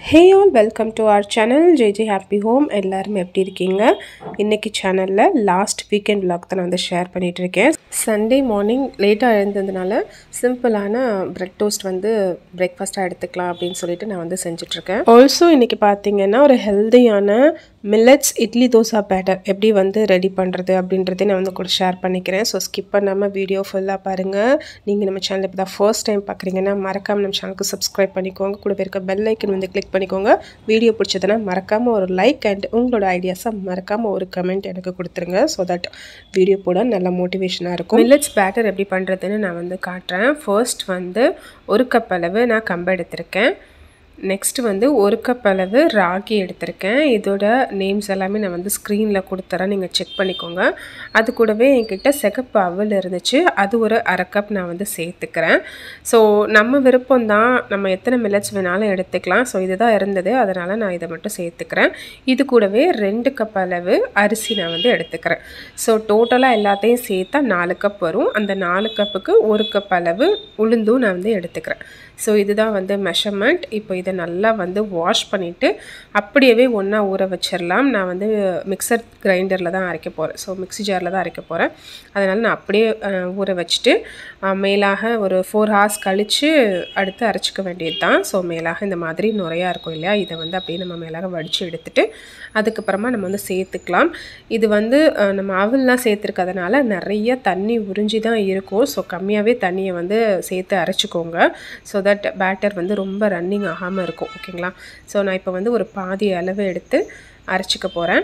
hey all welcome to our channel J J happy home எல்லாரும் எப்படி இருக்கீங்க இன்னைக்கு சேனலில் லாஸ்ட் வீக்கெண்ட் vlog தான் நான் வந்து ஷேர் பண்ணிட்டு இருக்கேன் சண்டே மார்னிங் லேட்டாக எழுந்ததுனால சிம்பிளான பிரெட் டோஸ்ட் வந்து பிரேக்ஃபாஸ்ட்டாக எடுத்துக்கலாம் அப்படின்னு சொல்லிட்டு நான் வந்து செஞ்சுட்ருக்கேன் ஆல்சோ இன்னைக்கு பார்த்தீங்கன்னா ஒரு ஹெல்தியான மில்லட்ஸ் இட்லி தோசா பேட்டர் எப்படி வந்து ரெடி பண்ணுறது அப்படின்றத நான் வந்து கூட ஷேர் பண்ணிக்கிறேன் ஸோ ஸ்கிப் பண்ணாமல் வீடியோ ஃபுல்லாக பாருங்கள் நீங்கள் நம்ம சேனல் இப்போ தான் ஃபர்ஸ்ட் டைம் பார்க்குறீங்கன்னா மறக்காமல் நம்ம சேனலுக்கு சப்ஸ்கிரைப் பண்ணிக்கோங்க கூட இருக்க பெல் ஐக்கன் வந்து கிளிக் பண்ணிக்கோங்க வீடியோ பிடிச்சதுன்னா மறக்காமல் ஒரு லைக் அண்ட் உங்களோட ஐடியாஸை மறக்காமல் ஒரு கமெண்ட் எனக்கு கொடுத்துருங்க ஸோ தட் வீடியோ போட நல்ல மோட்டிவேஷனாக இருக்கும் மில்லட்ஸ் பேட்டர் எப்படி பண்ணுறதுன்னு நான் வந்து காட்டுறேன் ஃபர்ஸ்ட் வந்து ஒரு கப் அளவு நான் கம்பு எடுத்திருக்கேன் நெக்ஸ்ட் வந்து ஒரு கப் அளவு ராகி எடுத்திருக்கேன் இதோட நேம்ஸ் எல்லாமே நான் வந்து ஸ்க்ரீனில் கொடுத்துறேன் நீங்கள் செக் பண்ணிக்கோங்க அது கூடவே என்கிட்ட சிகப்பு அவல் இருந்துச்சு அது ஒரு அரை கப் நான் வந்து சேர்த்துக்கிறேன் ஸோ நம்ம விருப்பம் தான் நம்ம எத்தனை மில்லட்ஸ் வேணாலும் எடுத்துக்கலாம் ஸோ இதுதான் இருந்தது அதனால் நான் இதை மட்டும் சேர்த்துக்கிறேன் இது கூடவே ரெண்டு கப் அளவு அரிசி நான் வந்து எடுத்துக்கிறேன் ஸோ டோட்டலாக எல்லாத்தையும் சேர்த்தா நாலு கப் வரும் அந்த நாலு கப்புக்கு ஒரு கப் அளவு உளுந்தும் நான் வந்து எடுத்துக்கிறேன் ஸோ இதுதான் வந்து மெஷர்மெண்ட் இப்போ இதை நல்லா வந்து வாஷ் பண்ணிவிட்டு அப்படியே ஒன்றா ஊற வச்சிடலாம் நான் வந்து மிக்சர் கிரைண்டரில் தான் அரைக்க போகிறேன் ஸோ மிக்ஸி ஜாரில் தான் அரைக்க போகிறேன் அதனால் நான் அப்படியே அஹ், ஊற வச்சுட்டு அஹ், மேலாக ஒரு ஃபோர் ஹார்ஸ் கழித்து அடுத்து அரைச்சிக்க வேண்டியது தான் ஸோ மேலாக இந்த மாதிரி நுரையா இருக்கும் இல்லையா இதை வந்து அப்படியே நம்ம மேலாக வடித்து எடுத்துட்டு அதுக்கப்புறமா நம்ம வந்து சேர்த்துக்கலாம் இது வந்து அஹ், நம்ம அவல்லாம் சேர்த்துருக்கறதுனால நிறைய தண்ணி உறிஞ்சி தான் இருக்கும் ஸோ கம்மியாகவே தண்ணியை வந்து சேர்த்து அரைச்சிக்கோங்க ஸோ தட் பேட்டர் வந்து ரொம்ப ரன்னிங் ஆகாமல் இருக்கும் ஓகேங்களா ஸோ நான் இப்போ வந்து ஒரு பாதி அளவு எடுத்து அரைச்சிக்க போகிறேன்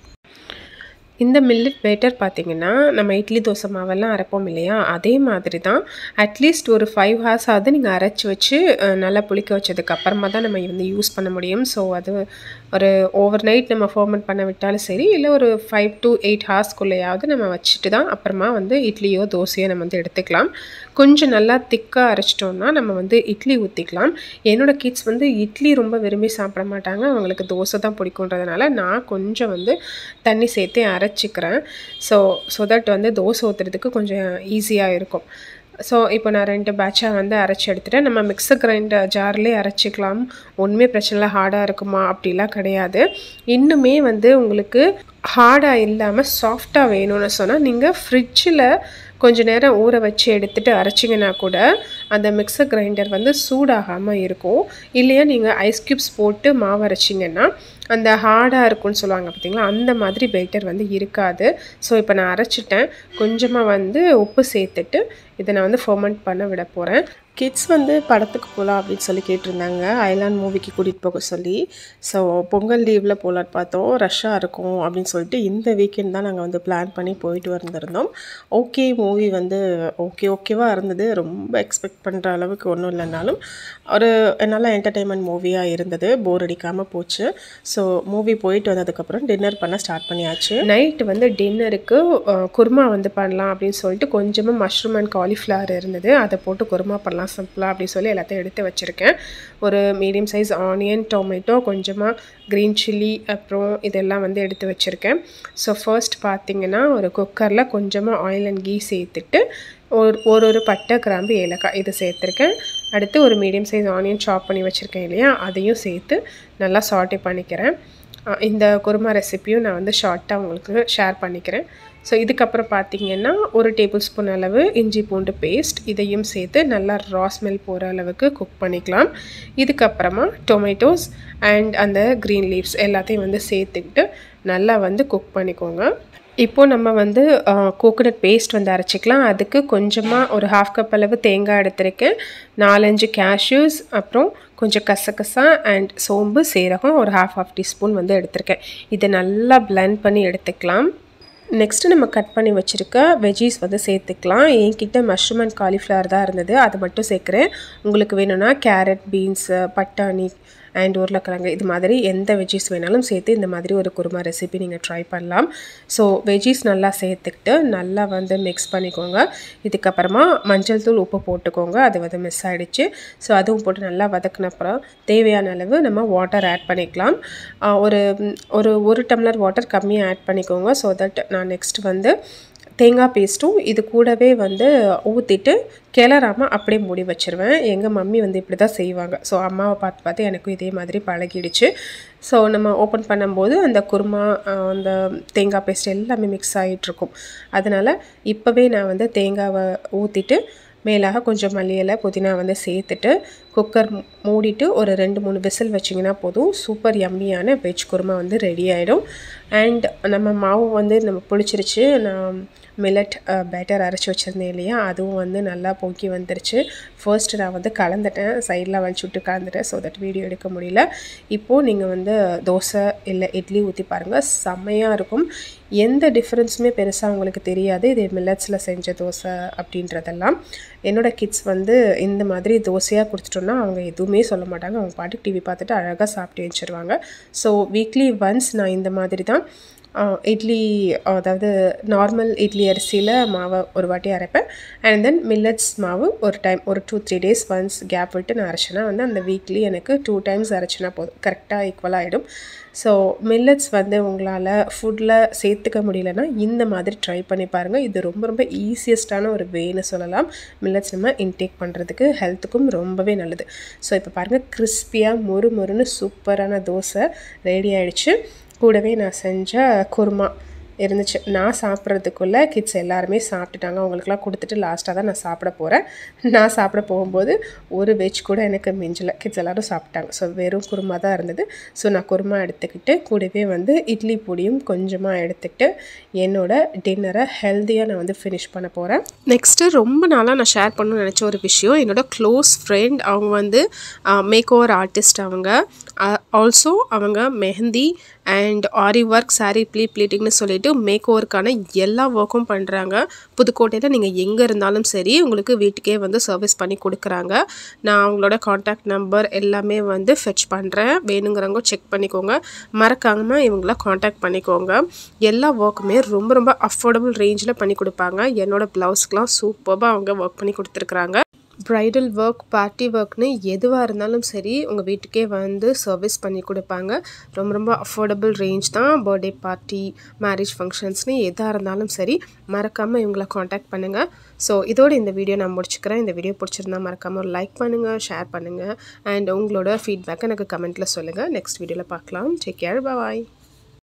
இந்த மில்லட் பேட்டர் பார்த்தீங்கன்னா நம்ம இட்லி தோசை மாவெல்லாம் அரைப்போம் இல்லையா அதே மாதிரி தான் அட்லீஸ்ட் ஒரு ஃபைவ் ஹார்ஸ் ஆகுது நீங்கள் அரைச்சி வச்சு அஹ், நல்லா புளிக்க வச்சதுக்கு அப்புறமா தான் நம்ம வந்து யூஸ் பண்ண முடியும் ஸோ அது ஒரு ஓவர் நைட் நம்ம ஃபர்மெண்ட் பண்ண விட்டாலும் சரி இல்லை ஒரு ஃபைவ் டு எயிட் ஹார்ஸ்க்குள்ளேயாவது நம்ம வச்சுட்டு தான் அப்புறமா வந்து இட்லியோ தோசையோ நம்ம வந்து எடுத்துக்கலாம் கொஞ்சம் நல்லா திக்காக அரைச்சிட்டோம்னா நம்ம வந்து இட்லி ஊற்றிக்கலாம் என்னோட கிட்ஸ் வந்து இட்லி ரொம்ப விரும்பி சாப்பிட மாட்டாங்க அவங்களுக்கு தோசை தான் பிடிக்குன்றதுனால நான் கொஞ்சம் வந்து தண்ணி சேர்த்து அரைச்சிக்கிறேன் ஸோ ஸோ தட் வந்து தோசை ஊற்றுறதுக்கு கொஞ்சம் ஈஸியாக இருக்கும் ஸோ இப்போ நான் ரெண்டு பேட்சாக வந்து அரைச்சி எடுத்துட்டேன் நம்ம மிக்சர் கிரைண்டர் ஜார்லேயே அரைச்சிக்கலாம் ஒன்றுமே பிரச்சனை இல்லை ஹார்டாக இருக்குமா அப்படிலாம் கிடையாது இன்னுமே வந்து உங்களுக்கு ஹார்டாக இல்லாமல் சாஃப்டாக வேணும்னு சொன்னால் நீங்கள் ஃப்ரிட்ஜில் கொஞ்ச நேரம் ஊற வச்சு எடுத்துட்டு அரைச்சிங்கன்னா கூட அந்த மிக்சர் கிரைண்டர் வந்து சூடாகாமல் இருக்கும் இல்லையா நீங்கள் ஐஸ் க்யூப்ஸ் போட்டு மாவு அரைச்சிங்கன்னா அந்த ஹார்டாக இருக்கும்னு சொல்லுவாங்க பார்த்தீங்களா அந்த மாதிரி பேட்டர் வந்து இருக்காது ஸோ இப்போ நான் அரைச்சிட்டேன் கொஞ்சமாக வந்து உப்பு சேர்த்துட்டு இதை நான் வந்து ஃபர்மெண்ட் பண்ண விட போகிறேன் கிட்ஸ் வந்து படத்துக்கு போகலாம் அப்படின்னு சொல்லி கேட்டிருந்தாங்க ஐலாண்ட் மூவிக்கு கூட்டிகிட்டு போக சொல்லி ஸோ பொங்கல் லீவில் போகலான்னு பார்த்தோம் ரஷ்ஷாக இருக்கும் அப்படின்னு சொல்லிட்டு இந்த வீக்கெண்ட் தான் நாங்கள் வந்து பிளான் பண்ணி போயிட்டு வந்திருந்தோம் ஓகே மூவி வந்து ஓகே ஓகேவாக இருந்தது ரொம்ப எக்ஸ்பெக்ட் பண்ணுற அளவுக்கு ஒன்றும் இல்லைனாலும் ஒரு நல்ல என்டர்டெயின்மெண்ட் மூவியாக இருந்தது போர் அடிக்காமல் போச்சு ஸோ மூவி போயிட்டு வந்ததுக்கப்புறம் டின்னர் பண்ண ஸ்டார்ட் பண்ணியாச்சு நைட் வந்து டின்னருக்கு குருமா வந்து பண்ணலாம் அப்படின்னு சொல்லிட்டு கொஞ்சமாக மஷ்ரூம் அண்ட் காலிஃப்ளவர் இருந்தது அதை போட்டு குருமா பண்ணலாம் சிம்பிளாக அப்படின்னு சொல்லி எல்லாத்தையும் எடுத்து வச்சுருக்கேன் ஒரு மீடியம் சைஸ் ஆனியன் டொமேட்டோ கொஞ்சமாக க்ரீன் சில்லி அப்புறம் இதெல்லாம் வந்து எடுத்து வச்சுருக்கேன் ஸோ ஃபர்ஸ்ட் பார்த்தீங்கன்னா ஒரு குக்கரில் கொஞ்சமாக ஆயில் அண்ட் கீ சேர்த்துட்டு ஒரு ஒரு ஒரு பட்டை கிராம்பு ஏலக்காய் இது சேர்த்துருக்கேன் அடுத்து ஒரு மீடியம் சைஸ் ஆனியன் சாப் பண்ணி வச்சுருக்கேன் இல்லையா அதையும் சேர்த்து நல்லா சாட்டே பண்ணிக்கிறேன் அஹ் இந்த குருமா ரெசிப்பியும் நான் வந்து ஷார்ட்டாக உங்களுக்கு ஷேர் பண்ணிக்கிறேன் ஸோ இதுக்கப்புறம் பார்த்தீங்கன்னா ஒரு டேபிள் ஸ்பூன் அளவு இஞ்சி பூண்டு பேஸ்ட் இதையும் சேர்த்து நல்லா ரா ஸ்மெல் போகிற அளவுக்கு குக் பண்ணிக்கலாம் இதுக்கப்புறமா டொமேட்டோஸ் அண்ட் அந்த க்ரீன் லீவ்ஸ் எல்லாத்தையும் வந்து சேர்த்துக்கிட்டு நல்லா வந்து குக் பண்ணிக்கோங்க இப்போது நம்ம வந்து கோகோனட் பேஸ்ட் வந்து அரைச்சிக்கலாம் அதுக்கு கொஞ்சமாக ஒரு ஹாஃப் கப் அளவு தேங்காய் எடுத்திருக்கேன் நாலஞ்சு கேஷ்யூஸ் அப்புறம் கொஞ்சம் கசகசா அண்ட் சோம்பு சீரகம் ஒரு ஹாஃப் ஹாஃப் டீஸ்பூன் வந்து எடுத்திருக்கேன் இதை நல்லா blend பண்ணி எடுத்துக்கலாம் நெக்ஸ்ட்டு நம்ம கட் பண்ணி வச்சுருக்க வெஜ்ஜீஸ் வந்து சேர்த்துக்கலாம் என்கிட்ட மஷ்ரூம் அண்ட் காலிஃப்ளவர் தான் இருந்தது அது மட்டும் சேர்க்குறேன் உங்களுக்கு வேணும்னா கேரட் பீன்ஸு பட்டாணி அண்ட் உருளைக்கிழங்கு இது மாதிரி எந்த வெஜ்ஜீஸ் வேணாலும் சேர்த்து இந்த மாதிரி ஒரு குருமா ரெசிபி நீங்கள் ட்ரை பண்ணலாம் ஸோ வெஜ்ஜீஸ் நல்லா சேர்த்துக்கிட்டு நல்லா வந்து மிக்ஸ் பண்ணிக்கோங்க இதுக்கப்புறமா மஞ்சள் தூள் உப்பு போட்டுக்கோங்க அது வந்து மிஸ் ஆகிடுச்சு ஸோ அதுவும் போட்டு நல்லா வதக்கின அப்புறம் தேவையான அளவு நம்ம வாட்டர் ஆட் பண்ணிக்கலாம் ஆஹ் ஒரு ஒரு ஒரு டம்ளர் வாட்டர் கம்மியாக ஆட் பண்ணிக்கோங்க ஸோ தட் நான் நெக்ஸ்ட் வந்து தேங்காய் பேஸ்ட்டும் இது கூடவே வந்து ஊற்றிட்டு கிளறாமல் அப்படியே மூடி வச்சுருவேன் எங்கள் மம்மி வந்து இப்படி தான் செய்வாங்க ஸோ அம்மாவை பார்த்து பார்த்து எனக்கும் இதே மாதிரி பழகிடுச்சு ஸோ நம்ம ஓப்பன் பண்ணும்போது அந்த குருமா அஹ், அந்த தேங்காய் பேஸ்ட் எல்லாமே மிக்ஸ் ஆகிட்டுருக்கும் அதனால் இப்போவே நான் வந்து தேங்காவை ஊற்றிட்டு மேலாக கொஞ்சம் மல்லி இலை புதினா வந்து சேர்த்துட்டு குக்கர் மூ- மூடிட்டு ஒரு ரெண்டு மூணு விசில் வச்சிங்கன்னா போதும் சூப்பர் யம்மியான வெஜ் குருமா வந்து ரெடி ஆகிடும் அண்ட் நம்ம மாவு வந்து நம்ம புளிச்சிருச்சு நான் மில்லட் பேட்டர் அரைச்சி வச்சுருந்தேன் இல்லையா அதுவும் வந்து நல்லா பொங்கி வந்துருச்சு ஃபர்ஸ்ட் நான் வந்து கலந்துட்டேன் சைடில் வலிச்சு விட்டு கலந்துட்டேன் ஸோ தட் வீடியோ எடுக்க முடியல இப்போது நீங்கள் வந்து தோசை இல்லை இட்லி ஊற்றி பாருங்கள் செம்மையாக இருக்கும் எந்த டிஃப்ரென்ஸுமே பெருசாக உங்களுக்கு தெரியாது இது மில்லட்ஸில் செஞ்ச தோசை அப்படின்றதெல்லாம் என்னோட கிட்ஸ் வந்து இந்த மாதிரி தோசையாக கொடுத்துட்டோன்னா அவங்க எதுவுமே சொல்ல மாட்டாங்க அவங்க பாட்டுக்கு டிவி பார்த்துட்டு அழகாக சாப்பிட்டு வச்சுருவாங்க ஸோ வீக்லி ஒன்ஸ் நான் இந்த மாதிரி தான் ஆஹ், இட்லி அதாவது நார்மல் இட்லி அரிசியில் மாவை ஒரு வாட்டி அரைப்பேன் அண்ட் தென் மில்லட்ஸ் மாவு ஒரு டைம் ஒரு two three days once gap விட்டு நான் அரைச்சேன்னா வந்து அந்த வீக்லி எனக்கு டூ டைம்ஸ் அரைச்சினா போதும் கரெக்டாக ஈக்குவலாக ஆகிடும் ஸோ மில்லட்ஸ் வந்து உங்களால் ஃபுட்டில் சேர்த்துக்க முடியலன்னா இந்த மாதிரி ட்ரை பண்ணி பாருங்கள் இது ரொம்ப ரொம்ப ஈஸியஸ்டான ஒரு வேன்னு சொல்லலாம் மில்லட்ஸ் நம்ம இன்டேக் பண்ணுறதுக்கு ஹெல்த்துக்கும் ரொம்பவே நல்லது ஸோ இப்போ பாருங்கள் கிறிஸ்பியாக மொறு மொறுன்னு சூப்பரான தோசை ரெடி ஆயிடுச்சு கூடவே நான் செஞ்ச குருமா இருந்துச்சு நான் சாப்பிட்றதுக்குள்ளே கிட்ஸ் எல்லாருமே சாப்பிட்டுட்டாங்க அவங்களுக்குலாம் கொடுத்துட்டு லாஸ்ட்டாக தான் நான் சாப்பிட போகிறேன் நான் சாப்பிட போகும்போது ஒரு வெஜ் கூட எனக்கு மிஞ்சலை கிட்ஸ் எல்லோரும் சாப்பிட்டாங்க ஸோ வெறும் குருமா தான் இருந்தது ஸோ நான் குருமா எடுத்துக்கிட்டு கூடவே வந்து இட்லி பொடியும் கொஞ்சமாக எடுத்துக்கிட்டு என்னோட டின்னரை ஹெல்த்தியாக நான் வந்து ஃபினிஷ் பண்ண போகிறேன் நெக்ஸ்ட்டு ரொம்ப நாளாக நான் ஷேர் பண்ணணும்னு நினச்ச ஒரு விஷயம் என்னோட க்ளோஸ் ஃப்ரெண்ட் அவங்க வந்து மேக் ஓவர் ஆர்டிஸ்ட் அவங்க ஆல்சோ அவங்க மெஹந்தி அண்ட் ஆரி ஒர்க் சாரீ ப்ளீ ப்ளீட்டிங்னு சொல்லிட்டு மேக் ஓவருக்கான எல்லா ஒர்க்கும் பண்ணுறாங்க புதுக்கோட்டையில் நீங்கள் எங்கே இருந்தாலும் சரி உங்களுக்கு வீட்டுக்கே வந்து சர்வீஸ் பண்ணி கொடுக்குறாங்க நான் அவங்களோட காண்டாக்ட் நம்பர் எல்லாமே வந்து ஃபெச் பண்ணுறேன் வேணுங்கிறவங்க செக் பண்ணிக்கோங்க மறக்காமல் இவங்கள காண்டாக்ட் பண்ணிக்கோங்க எல்லா ஒர்க்குமே ரொம்ப ரொம்ப அஃபோர்டபுள் ரேஞ்சில் பண்ணி கொடுப்பாங்க என்னோட ப்ளவுஸ்க்கெலாம் சூப்பராக அவங்க ஒர்க் பண்ணி கொடுத்துருக்குறாங்க ப்ரைடல் ஒர்க் பார்ட்டி ஒர்க்னு எதுவாக இருந்தாலும் சரி உங்கள் வீட்டுக்கே வந்து சர்வீஸ் பண்ணி கொடுப்பாங்க ரொம்ப ரொம்ப அஃபோர்டபுள் ரேஞ்ச் தான் பர்த்டே பார்ட்டி மேரேஜ் ஃபங்க்ஷன்ஸ்னு எதாக இருந்தாலும் சரி மறக்காமல் இவங்களை காண்டாக்ட் பண்ணுங்கள் ஸோ இதோட இந்த வீடியோ நான் முடிச்சுக்கிறேன் இந்த வீடியோ பிடிச்சிருந்தா மறக்காமல் ஒரு லைக் பண்ணுங்கள் ஷேர் பண்ணுங்கள் அண்ட் உங்களோட ஃபீட்பேக் எனக்கு கமெண்ட்டில் சொல்லுங்கள் நெக்ஸ்ட் வீடியோவில் பார்க்கலாம் டேக் கேர் பாய்